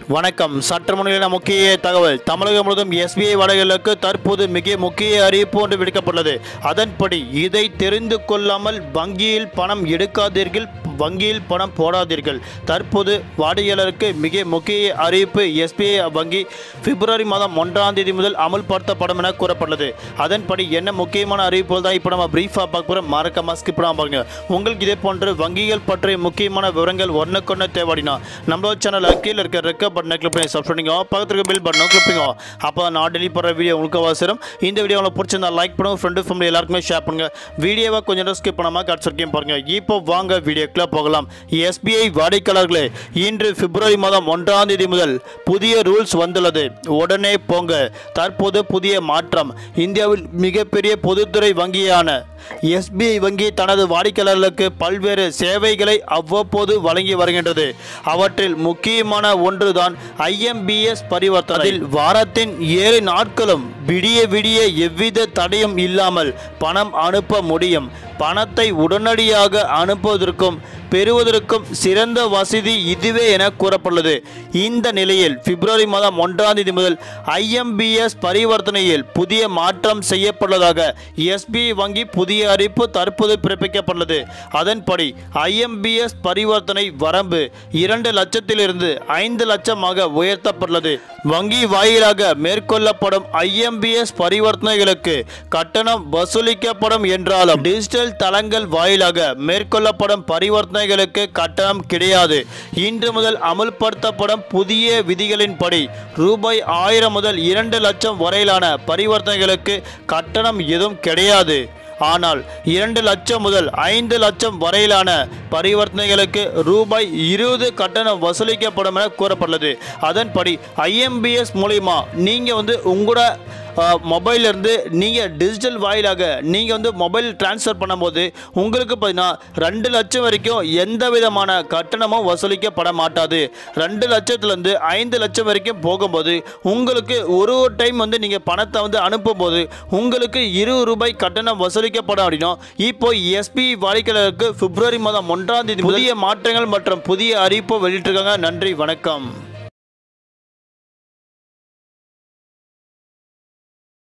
வணக்கம் சற்று முன்னிலான முக்கிய தகவல் தமிழகம் முழுவதும் எஸ்பிஐ வடைகளுக்கு தற்போது மிக முக்கிய அறிவிப்பு ஒன்று விடுக்கப்பட்டுள்ளது அதன்படி இதை தெரிந்து கொள்ளாமல் வங்கியில் பணம் எடுக்காதீர்கள் வங்கியில் பணம் போடாதீர்கள் தற்போது வாடிக்கையாளருக்கு மிக முக்கிய அறிவிப்பு எஸ்பிஐ வங்கி பிப்ரவரி மாதம் ஒன்றாம் தேதி முதல் அமல்படுத்தப்படும் என கூறப்பட்டுள்ளது அதன்படி என்ன முக்கியமான அறிவிப்புகள் தான் இப்போ நம்ம பிரீஃபாக பார்க்க போகிறோம் மறக்காம ஸ்கிப் பண்ணாம பாருங்க உங்களுக்கு இதே போன்று வங்கிகள் பற்றிய முக்கியமான விவரங்கள் ஒன்றுக்கொன்று தேவைடினா நம்மளோட சேனலில் கீழே இருக்க ரெக்க பட்டனை கிளிக் பண்ணி சப்ஸ்கிரைப் பண்ணிக்கோ பக்கத்துல இருக்க பில் பட்டனை கிளிக் பண்ணிக்கோ அப்போ நான் டெலிட் பண்ணுற வீடியோ உங்களுக்கு அவசரம் இந்த வீடியோ உங்களுக்கு பிடிச்சிருந்தா லைக் பண்ணுங்க ஃப்ரெண்டு ஃபேமிலி எல்லாருக்குமே ஷேர் பண்ணுங்க வீடியோவை கொஞ்சம் நேரம் ஸ்கிப் பண்ணாமல் கட்ஸ் வரைக்கும் பாருங்க இப்போ வாங்க வீடியோக்குள்ள போகலாம் எஸ்பிஐ வாடிக்கையாளர்களே இன்று பிப்ரவரி மாதம் ஒன்றாம் தேதி முதல் புதிய ரூல்ஸ் வந்துள்ளது உடனே போங்க தற்போது புதிய மாற்றம் இந்தியாவில் மிகப்பெரிய பொதுத்துறை வங்கியான எஸ்பிஐ வங்கி தனது வாடிக்கையாளர்களுக்கு பல்வேறு சேவைகளை அவ்வப்போது வழங்கி வருகின்றது அவற்றில் முக்கியமான ஒன்றுதான் ஐஎம்பிஎஸ் பரிவர்த்தனை அதில் வாரத்தின் ஏழு நாட்களும் விடிய விடிய எவ்வித தடையும் இல்லாமல் பணம் அனுப்ப முடியும் பணத்தை உடனடியாக அனுப்புவதற்கும் பெறுவதற்கும் சிறந்த வசதி இதுவே என கூறப்பட்டுள்ளது இந்த நிலையில் பிப்ரவரி மாதம் ஒன்றாம் தேதி முதல் ஐஎம்பிஎஸ் பரிவர்த்தனையில் புதிய மாற்றம் செய்யப்பட்டுள்ளதாக எஸ்பிஐ வங்கி புதிய அறிவிப்பு தற்போது பிறப்பிக்கப்பட்டுள்ளது அதன்படி ஐஎம்பிஎஸ் பரிவர்த்தனை வரம்பு இரண்டு லட்சத்திலிருந்து ஐந்து லட்சமாக உயர்த்தப்பட்டுள்ளது வங்கி வாயிலாக மேற்கொள்ளப்படும் ஐஎம்பிஎஸ் பரிவர்த்தனைகளுக்கு கட்டணம் வசூலிக்கப்படும் என்றாலும் டிஜிட்டல் தளங்கள் வாயிலாக மேற்கொள்ளப்படும் பரிவர்த்தனைகளுக்கு கட்டணம் கிடையாது இன்று முதல் அமுல்படுத்தப்படும் புதிய விதிகளின்படி ரூபாய் ஆயிரம் முதல் இரண்டு லட்சம் வரையிலான பரிவர்த்தனைகளுக்கு கட்டணம் எதுவும் கிடையாது ஆனால் இரண்டு லட்சம் முதல் ஐந்து லட்சம் வரையிலான பரிவர்த்தனைகளுக்கு ரூபாய் இருபது கட்டணம் வசூலிக்கப்படும் என கூறப்பட்டுள்ளது அதன்படி ஐஎம்பிஎஸ் மூலிமா நீங்கள் வந்து உங்களோட மொபைல்ல இருந்து நீங்கள் டிஜிட்டல் வாயிலாக நீங்கள் வந்து மொபைல் ட்ரான்ஸ்ஃபர் பண்ணும்போது உங்களுக்கு பார்த்தீங்கன்னா ரெண்டு லட்சம் வரைக்கும் எந்த விதமான கட்டணமும் வசூலிக்கப்பட மாட்டாது ரெண்டு லட்சத்துலேருந்து ஐந்து லட்சம் வரைக்கும் போகும்போது உங்களுக்கு ஒரு ஒரு டைம் வந்து நீங்கள் பணத்தை வந்து அனுப்பும்போது உங்களுக்கு இருபது ரூபாய் கட்டணம் வசூலிக்கப்படும் அப்படின்னா இப்போ எஸ்பி வாடிக்கையாளருக்கு பிப்ரவரி மாதம் ஒன்றாம் தேதி புதிய மாற்றங்கள் மற்றும் புதிய அறிவிப்பு வெளியிட்டிருக்காங்க நன்றி வணக்கம்